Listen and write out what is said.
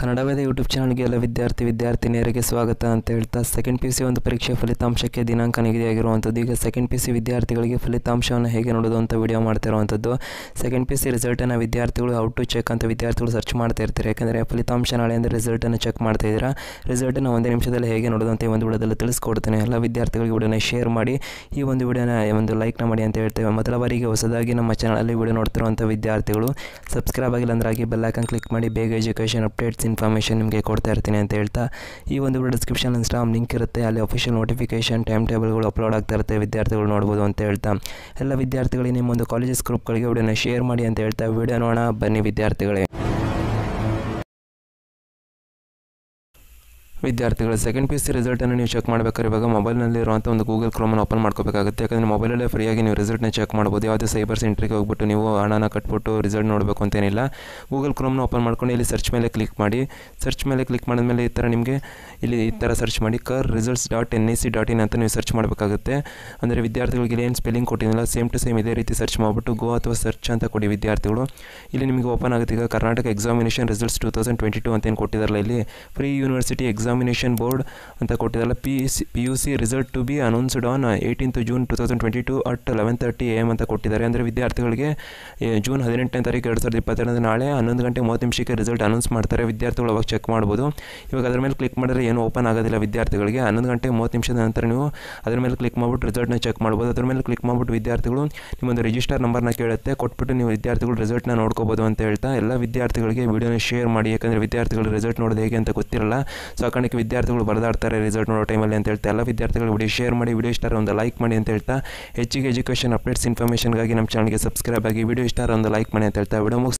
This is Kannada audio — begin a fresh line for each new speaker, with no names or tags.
ಕನ್ನಡವೇದ ಯೂಟ್ಯೂಬ್ ಚಾನಲ್ಗೆ ಎಲ್ಲ ವಿದ್ಯಾರ್ಥಿ ವಿದ್ಯಾರ್ಥಿನಿಯರಿಗೆ ಸ್ವಾಗತ ಅಂತ ಹೇಳ್ತಾ ಸೆಕೆಂಡ್ ಪಿ ಸಿ ಒಂದು ಪರೀಕ್ಷೆ ಫಲಿತಾಂಶಕ್ಕೆ ದಿನಾಂಕ ನಿಗದಿಯಾಗಿರುವಂಥದ್ದು ಈಗ ಸೆಕೆಂಡ್ ಪಿ ಸಿ ವಿದ್ಯಾರ್ಥಿಗಳಿಗೆ ಫಲಿತಾಂಶವನ್ನು ಹೇಗೆ ನೋಡೋದು ಅಂತ ವಿಡಿಯೋ ಮಾಡ್ತಿರುವಂಥದ್ದು ಸೆಕೆಂಡ್ ಪಿ ಸಿ ರಿಸಲ್ಟನ್ನು ವಿದ್ಯಾರ್ಥಿಗಳು ಔಟ್ ಟು ಚೆಕ್ ಅಂತ ವಿದ್ಯಾರ್ಥಿಗಳು ಸರ್ಚ್ ಮಾಡ್ತಾ ಇರ್ತಾರೆ ಯಾಕಂದರೆ ಫಲಿತಾಂಶ ನಾಳೆ ಅಂದರೆ ರಿಸಲ್ಟನ್ನು ಚೆಕ್ ಮಾಡ್ತಾ ಇದ್ದೀರಾ ರಿಸಲ್ಟನ್ನು ಒಂದೇ ನಿಮಿಷದಲ್ಲಿ ಹೇಗೆ ನೋಡೋದು ಅಂತ ಈ ಒಂದು ವಿಡಿಯೋದಲ್ಲಿ ತಿಳಿಸ್ಕೊಡ್ತೇನೆ ಎಲ್ಲ ವಿದ್ಯಾರ್ಥಿಗಳಿಗೆ ವಿಡಿಯೋನ ಶೇರ್ ಮಾಡಿ ಈ ಒಂದು ವಿಡಿಯೋನ ಒಂದು ಲೈಕ್ನ ಮಾಡಿ ಅಂತ ಹೇಳ್ತೇವೆ ಮೊದಲ ಬಾರಿಗೆ ಹೊಸದಾಗಿ ನಮ್ಮ ಚಾನಲಲ್ಲಿ ವಿಡಿಯೋ ನೋಡ್ತಿರುವಂಥ ವಿದ್ಯಾರ್ಥಿಗಳು ಸಬ್ಸ್ಕ್ರೈಬ್ ಆಗಿಲ್ಲ ಅಂದ್ರೆ ಆಗಿ ಬೆಲ್ಲೈಕನ್ ಕ್ಲಿಕ್ ಮಾಡಿ ಬೇಗ ಎಜುಕೇಷನ್ ಅಪ್ಡೇಟ್ಸ್ ಇನ್ಫಾರ್ಮೇಷನ್ ನಿಮಗೆ ಕೊಡ್ತಾ ಇರ್ತೀನಿ ಅಂತ ಹೇಳ್ತಾ ಈ ಒಂದು ವಿಡಿಯೋ ಡಿಸ್ಕ್ರಿಪ್ಷನ್ ಇನ್ಸ್ಟಾಮ್ ಲಿಂಕ್ ಇರುತ್ತೆ ಅಲ್ಲಿ ಅಫಿಷಿಯಲ್ ನೋಟಿಫಿಕೇಷನ್ ಟೈಮ್ ಟೇಬಲ್ಗಳು ಅಪ್ಲೋಡ್ ಆಗ್ತಾ ಇರುತ್ತೆ ವಿದ್ಯಾರ್ಥಿಗಳು ನೋಡ್ಬೋದು ಅಂತ ಹೇಳ್ತಾ ಎಲ್ಲ ವಿದ್ಯಾರ್ಥಿಗಳಿಗೆ ನಿಮ್ಮ ಒಂದು ಕಾಲೇಜಸ್ ಗ್ರೂಪ್ಗಳಿಗೆ ವಿಡಿಯೋನ ಶೇರ್ ಮಾಡಿ ಅಂತ ಹೇಳ್ತಾ ವಿಡಿಯೋ ನೋಡೋಣ ಬನ್ನಿ ವಿದ್ಯಾರ್ಥಿಗಳೇ ವಿದ್ಯಾರ್ಥಿಗಳು ಸೆಕೆಂಡ್ ಪಿ ಸಿ ರಿಸಲ್ಟನ್ನು ನೀವು ಚೆಕ್ ಮಾಡಬೇಕಾದ್ರೆ ಇವಾಗ ಮೊಬೈಲ್ನಲ್ಲಿ ಇರುವಂಥ ಒಂದು ಗೂಗಲ್ ಕ್ರೋಮನ್ನು ಓಪನ್ ಮಾಡ್ಕೋಬೇಕಾಗುತ್ತೆ ಯಾಕಂದರೆ ಮೊಬೈಲಲ್ಲೇ ಫ್ರೀಯಾಗಿ ನೀವು ರಿಸಲ್ಟ್ನ ಚೆಕ್ ಮಾಡ್ಬೋದು ಯಾವುದೇ ಸೈಬರ್ ಸೆಂಟ್ರಿಗೆ ಹೋಗ್ಬಿಟ್ಟು ನೀವು ಹಣನ ಕಟ್ಬಿಟ್ಟು ರಿಸಲ್ಟ್ ನೋಡಬೇಕು ಅಂತೇನಿಲ್ಲ ಗೂಗಲ್ ಕ್ರೋಮ್ನ ಓಪನ್ ಮಾಡ್ಕೊಂಡು ಇಲ್ಲಿ ಸರ್ಚ್ ಮೇಲೆ ಕ್ಲಿಕ್ ಮಾಡಿ ಸರ್ಚ್ ಮೇಲೆ ಕ್ಲಿಕ್ ಮಾಡಿದ್ಮೇಲೆ ಈ ಥರ ನಿಮಗೆ ಇಲ್ಲಿ ಈ ಥರ ಸರ್ಚ್ ಮಾಡಿ Kar results dot N I C dot in ಅಂತ ನೀವು ಸರ್ಚ್ ಮಾಡಬೇಕಾಗುತ್ತೆ ಅಂದರೆ ವಿದ್ಯಾರ್ಥಿಗಳಿಗೆ ಇಲ್ಲಿ ಏನು ಸ್ಪೆಲ್ಲಿಂಗ್ ಕೊಟ್ಟಿದ್ದಿಲ್ಲ ಸೇಮ್ ಟು ಸೇಮ್ ಇದೇ ರೀತಿ ಸರ್ಚ್ ಮಾಡಿಬಿಟ್ಟು ಗೋ ಅಥವಾ ಸರ್ಚ್ ಅಂತ ಕೊಡಿ ವಿದ್ಯಾರ್ಥಿಗಳು ಇಲ್ಲಿ ನಿಮಗೆ ಓಪನ್ ಆಗುತ್ತೆ ಈಗ Karnataka examination results two thousand twenty two ಅಂತ ಏನು ಕೊಟ್ಟಿದ್ದಾರಲ್ಲ ಇಲ್ಲಿ ಫ್ರೀ ಯೂನಿವರ್ಸಿಟಿ ಎಕ್ಸಾಮಿನೇಷನ್ ಬೋರ್ಡ್ ಅಂತ ಕೊಟ್ಟಿದ್ದಾರಲ್ಲ P C P U C result to be announced on eighteenth June two thousand twenty two at eleven thirty A M ಅಂತ ಕೊಟ್ಟಿದ್ದಾರೆ ಅಂದರೆ ವಿದ್ಯಾರ್ಥಿಗಳಿಗೆ ಏ, ಜೂನ್ ಹದಿನೆಂಟನೇ ತಾರೀಕು ಎರಡು ಸಾವಿರದ ಇಪ್ಪತ್ತೆರಡನೇ ನಾಳೆ ಹನ್ನೊಂದು ಗಂಟೆ ಮೂವತ್ತು ನಿಮಿಷಕ್ಕೆ ರಿಸಲ್ಟ್ ಅನೌನ್ಸ್ ಮಾಡ್ತಾರೆ ವಿದ್ಯಾರ್ಥಿಗಳು ಅವಾಗ ಚೆಕ್ ಮಾಡ್ಬೋದು ಇವಾಗ ಅದ್ರ ಮೇಲೆ ಕ್ಲಿಕ್ ಮಾಡಿದ್ರೆ ಏನು ಓಪನ್ ಆಗೋದಿಲ್ಲ ವಿದ್ಯಾರ್ಥಿಗಳಿಗೆ ಹನ್ನೊಂದು ಗಂಟೆ ಮೂವತ್ತು ನಿಮಿಷದ ನಂತರ ನೀವು ಅದ್ರ ಮೇಲೆ ಕ್ಲಿಕ್ ಮಾಡಿಬಿಟ್ಟು ರಿಸಲ್ಟ್ನ ಚೆಕ್ ಮಾಡ್ಬೋದು ಅದ್ರ ಮೇಲೆ ಕ್ಲಿಕ್ ಮಾಡಿಬಿಟ್ಟು ವಿದ್ಯಾರ್ಥಿಗಳು ನಿಮ್ಮೊಂದು ರಿಜಿಸ್ಟರ್ ನಂಬರ್ನ ಕೇಳುತ್ತೆ ಕೊಟ್ಬಿಟ್ಟು ನೀವು ವಿದ್ಯಾರ್ಥಿಗಳು ರಿಸಲ್ಟ್ನ ನೋಡ್ಕೋಬೋದು ಅಂತ ಹೇಳ್ತಾ ಎಲ್ಲ ವಿದ್ಯಾರ್ಥಿಗಳಿಗೆ ವಿಡಿಯೋನ ಶೇರ್ ಮಾಡಿ ಯಾಕಂದರೆ ವಿದ್ಯಾರ್ಥಿಗಳು ರಿಸಲ್ಟ್ ನೋಡೋದು ಹೇಗೆ ಅಂತ ಗೊತ್ತಿರಲ್ಲ ಸೊ ಆ ಕಾರಣಕ್ಕೆ ವಿದ್ಯಾರ್ಥಿಗಳು ಬರೆದಾಡ್ತಾರೆ ರಿಸಲ್ಟ್ ನೋಡೋ ಟೈಮಲ್ಲಿ ಅಂತ ಹೇಳ್ತಾ ಎಲ್ಲ ವಿದ್ಯಾರ್ಥಿಗಳು ವಿಡಿಯೋ ಶೇರ್ ಮಾಡಿ ವಿಡಿಯೋ ಇಷ್ಟ ಒಂದು ಲೈಕ್ ಮಾಡಿ ಅಂತ ಹೇಳ್ತಾ ಹೆಚ್ಚಿಗೆ ಎಜುಕೇಷನ್ ಅಪ್ಡೇಟ್ಸ್ ಇನ್ಫಾರ್ಮೇಷನ್ಗಾಗಿ ನಮ್ಮ ಚಾನಲ್ಗೆ ಸಬ್ಸ್ಕ್ರೈಬ್ ಆಗಿ ವಿಡಿಯೋ ಇಷ್ಟ ಒಂದು ಲೈಕ್ ಮಾಡಿ ಅಂತ ಹೇಳ್ತಾ ವಿಡಿಯೋ ಮುಗಿಸ್